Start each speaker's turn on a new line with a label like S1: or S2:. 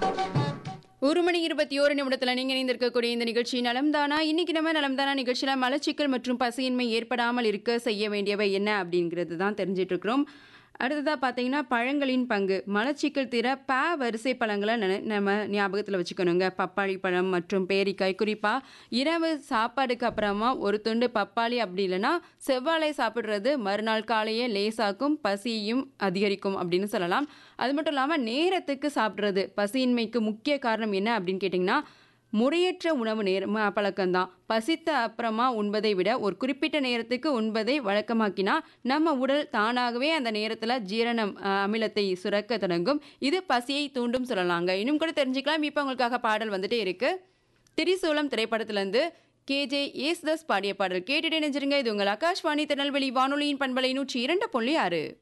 S1: ஒரு மணி இருபத்தி ஓரு நிமிடத்தில் நீங்கள் இணைந்திருக்கக்கூடிய இந்த நிகழ்ச்சி நலம்தானா இன்னைக்கு நம்ம நலம்தானா நிகழ்ச்சியில் மலச்சிக்கல் மற்றும் பசியின்மை ஏற்படாமல் இருக்க செய்ய வேண்டியவை என்ன அப்படிங்கிறது தான் தெரிஞ்சிட்டு இருக்கிறோம் அடுத்ததாக பார்த்தீங்கன்னா பழங்களின் பங்கு மலச்சிக்கல் தீர ப வரிசை பழங்களை நென- நம்ம ஞாபகத்தில் வச்சுக்கணுங்க பப்பாளி பழம் மற்றும் பேரிக்காய் குறிப்பாக இரவு சாப்பாடுக்கு அப்புறமா ஒரு துண்டு பப்பாளி அப்படி இல்லைன்னா செவ்வாழை சாப்பிட்றது மறுநாள் காலையே லேசாக்கும் பசியும் அதிகரிக்கும் அப்படின்னு சொல்லலாம் அது மட்டும் இல்லாமல் நேரத்துக்கு சாப்பிட்றது பசியின்மைக்கு முக்கிய காரணம் என்ன அப்படின்னு கேட்டிங்கன்னா முறையற்ற உணவு நேர ம- பழக்கம்தான் பசித்த அப்புறமா உண்பதை விட ஒரு குறிப்பிட்ட நேரத்துக்கு உண்பதை வழக்கமாக்கினா நம்ம உடல் தானாகவே அந்த நேரத்தில் ஜீரணம் அஹ், அமிலத்தை சுரக்க தொடங்கும் இது பசியை தூண்டும் சொல்லலாங்க இன்னும் கூட தெரிஞ்சுக்கலாம் இப்போ உங்களுக்காக பாடல் வந்துட்டே இருக்கு திரிசூலம் திரைப்படத்திலேருந்து கேஜே ஏசுதாஸ் பாடிய பாடல் கேட்டுட்டு நினைச்சிருங்க இது உங்கள் ஆகாஷ்வாணி திருநெல்வேலி வானொலியின் பண்பலை நூற்றி இரண்டு புள்ளி ஆறு